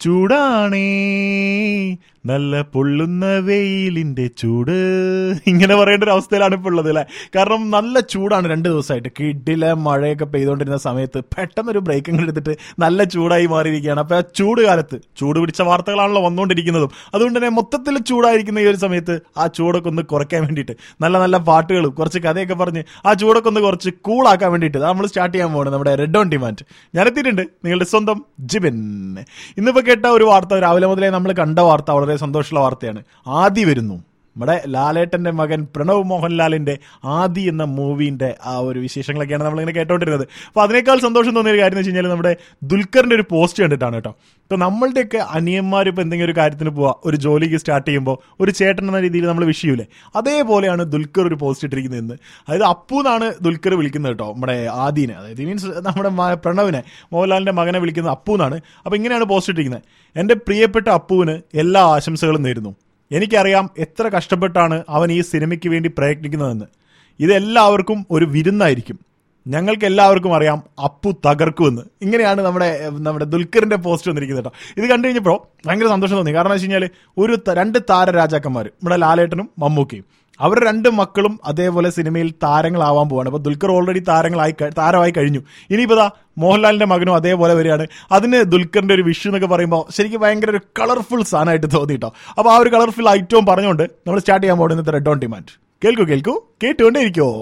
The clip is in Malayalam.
ചൂടാണേ നല്ല പൊള്ളുന്ന വെയിലിന്റെ ചൂട് ഇങ്ങനെ പറയേണ്ട ഒരു അവസ്ഥയിലാണ് ഇപ്പോൾ ഉള്ളത് അല്ലെ കാരണം നല്ല ചൂടാണ് രണ്ട് ദിവസമായിട്ട് കിഡിലെ മഴയൊക്കെ പെയ്തുകൊണ്ടിരുന്ന സമയത്ത് പെട്ടെന്നൊരു ബ്രേക്ക് ഇങ്ങനെ എടുത്തിട്ട് നല്ല ചൂടായി മാറിയിരിക്കുകയാണ് അപ്പൊ ആ ചൂട് കാലത്ത് ചൂട് പിടിച്ച വാർത്തകളാണല്ലോ വന്നുകൊണ്ടിരിക്കുന്നതും അതുകൊണ്ട് തന്നെ മൊത്തത്തിൽ ചൂടായിരിക്കുന്ന ഈ ഒരു സമയത്ത് ആ ചൂടൊക്കെ ഒന്ന് കുറയ്ക്കാൻ വേണ്ടിയിട്ട് നല്ല നല്ല പാട്ടുകളും കുറച്ച് കഥയൊക്കെ പറഞ്ഞ് ആ ചൂടൊക്കെ ഒന്ന് കുറച്ച് കൂളാക്കാൻ വേണ്ടിയിട്ട് നമ്മൾ സ്റ്റാർട്ട് ചെയ്യാൻ പോകുന്നത് നമ്മുടെ റെഡ് ഓൺ ഡിമാൻഡ് ഞാൻ എത്തിയിട്ടുണ്ട് നിങ്ങളുടെ സ്വന്തം ജിബിൻ ഇന്നിപ്പോ കേട്ട ഒരു വാർത്ത രാവിലെ മുതലേ നമ്മൾ കണ്ട വാർത്ത വളരെ സന്തോഷമുള്ള വാർത്തയാണ് ആദി വരുന്നു നമ്മുടെ ലാലേട്ടന്റെ മകൻ പ്രണവ് മോഹൻലാലിന്റെ ആദി എന്ന മൂവിന്റെ ആ ഒരു വിശേഷങ്ങളൊക്കെയാണ് നമ്മളിങ്ങനെ കേട്ടോണ്ടിരുന്നത് അപ്പൊ അതിനേക്കാൾ സന്തോഷം തോന്നിയ ഒരു കാര്യം എന്ന് വെച്ച് കഴിഞ്ഞാൽ നമ്മുടെ ദുൽഖറിന്റെ ഒരു പോസ്റ്റ് കണ്ടിട്ടാണ് കേട്ടോ ഇപ്പൊ നമ്മളുടെയൊക്കെ അനിയന്മാർ ഇപ്പൊ എന്തെങ്കിലും ഒരു കാര്യത്തിന് പോവാ ഒരു ജോലിക്ക് സ്റ്റാർട്ട് ചെയ്യുമ്പോൾ ഒരു ചേട്ടൻ എന്ന രീതിയിൽ നമ്മൾ വിഷ് ചെയ്യൂലേ അതേപോലെയാണ് ദുൽഖർ ഒരു പോസ്റ്റ് ഇട്ടിരിക്കുന്നതെന്ന് അതായത് അപ്പു എന്നാണ് ദുൽഖർ വിളിക്കുന്നത് കേട്ടോ നമ്മുടെ ആദീനെ അതായത് മീൻസ് നമ്മുടെ മ- പ്രണവിനെ മോഹൻലാലിന്റെ മകനെ വിളിക്കുന്നത് അപ്പു എന്നാണ് അപ്പൊ ഇങ്ങനെയാണ് പോസ്റ്റ് ഇട്ടിരിക്കുന്നത് എന്റെ പ്രിയപ്പെട്ട അപ്പുവിന് എല്ലാ ആശംസകളും നേരുന്നു എനിക്കറിയാം എത്ര കഷ്ടപ്പെട്ടാണ് അവൻ ഈ സിനിമയ്ക്ക് വേണ്ടി പ്രയത്നിക്കുന്നതെന്ന് ഇതെല്ലാവർക്കും ഒരു വിരുന്നായിരിക്കും ഞങ്ങൾക്ക് എല്ലാവർക്കും അറിയാം അപ്പു തകർക്കുമെന്ന് ഇങ്ങനെയാണ് നമ്മുടെ ഏഹ്, നമ്മുടെ ദുൽഖറിന്റെ പോസ്റ്റ് വന്നിരിക്കുന്നത് കേട്ടോ ഇത് കണ്ടു കഴിഞ്ഞപ്പോൾ ഭയങ്കര സന്തോഷം തോന്നി കാരണം വെച്ച് കഴിഞ്ഞാൽ ഒരു ത- രണ്ട് താരരാജാക്കന്മാർ നമ്മുടെ ലാലേട്ടനും മമ്മൂക്കയും അവരുടെ രണ്ട് മക്കളും അതേപോലെ സിനിമയിൽ താരങ്ങളാവാൻ പോവാണ് അപ്പൊ ദുൽഖർ ഓൾറെഡി താരങ്ങളായി ക- താരമായി കഴിഞ്ഞു ഇനിയിപ്പോ ദാ മോഹൻലാലിന്റെ മകനും അതേപോലെ വരികയാണ് അതിന് ദുൽഖറിന്റെ ഒരു വിഷു എന്നൊക്കെ പറയുമ്പോൾ ശരിക്കും ഭയങ്കര ഒരു കളർഫുൾ സാധനമായിട്ട് തോന്നി കേട്ടോ അപ്പൊ ആ ഒരു കളർഫുൾ ഐറ്റവും പറഞ്ഞുകൊണ്ട് നമ്മൾ സ്റ്റാർട്ട് ചെയ്യാൻ പോകുന്നത് ഇന്നത്തെ റെഡ് ഓൺ ഡിമാൻഡ് കേൾക്കൂ കേൾക്കൂ കേട്ടുകൊണ്ടേ ഇരിക്കോ